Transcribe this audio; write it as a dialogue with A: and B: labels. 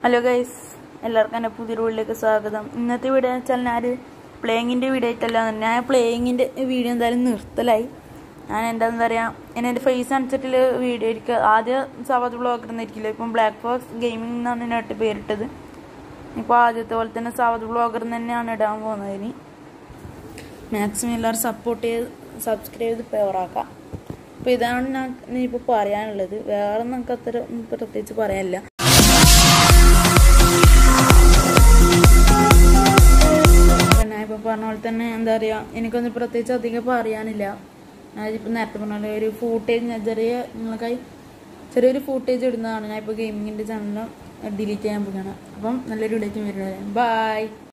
A: hello guys എല്ലാവർക്കും എൻ്റെ പുതിയ വീട്ടിലേക്ക് സ്വാഗതം ഇന്നത്തെ വീഡിയോ എന്ന് വെച്ചാൽ ഞാൻ പ്ലേയിങ്ങിൻ്റെ വീഡിയോ ആയിട്ടല്ല ഞാൻ പ്ലേയിങ്ങിൻ്റെ വീഡിയോ എന്തായാലും നിർത്തലായി ഞാൻ എന്താണെന്ന് പറയുക ഞാൻ എൻ്റെ ഫേസ് അനുസരിച്ചിട്ടുള്ള വീഡിയോ ആയിരിക്കും ആദ്യം സവാദ് ബ്ലോഗർ എന്നിരിക്കില്ല ഇപ്പം ബ്ലാക്ക് ഫോക്സ് ഗെയിമിംഗ് എന്നാണ് എന്നിട്ട് പേരിട്ടത് ഇപ്പോൾ ആദ്യത്തെ പോലെ തന്നെ സവാദ് ബ്ലോഗർ തന്നെയാണ് ഇടാൻ പോകുന്നത് ഇനി മാക്സിമം എല്ലാവരും സപ്പോർട്ട് ചെയ്ത് സബ്സ്ക്രൈബ് ചെയ്ത് ഫേവറാക്കാം അപ്പോൾ ഇതാണ് ഞാൻ ഇപ്പോൾ പറയാനുള്ളത് വേറെ നമുക്ക് അത്ര പ്രത്യേകിച്ച് പറയാനില്ല പിന്നെ ഇപ്പോൾ പറഞ്ഞ പോലെ തന്നെ എന്താ പറയുക എനിക്കൊന്നും പ്രത്യേകിച്ച് അധികം പറയാനില്ല ഞാനിപ്പോൾ നേരത്തെ പറഞ്ഞ പോലെ ഒരു ഫൂട്ടേജ് ഞാൻ ചെറിയ നിങ്ങൾക്കായി ചെറിയൊരു ഫൂട്ടേജ് ഇടുന്നതാണ് ഞാൻ ഇപ്പോൾ ഗെയിമിങ്ങിൻ്റെ ചാനൽ ഡിലീറ്റ് ചെയ്യാൻ പോകുകയാണ് അപ്പം നല്ലൊരു വീഡിയോ വരുന്നത് ബൈ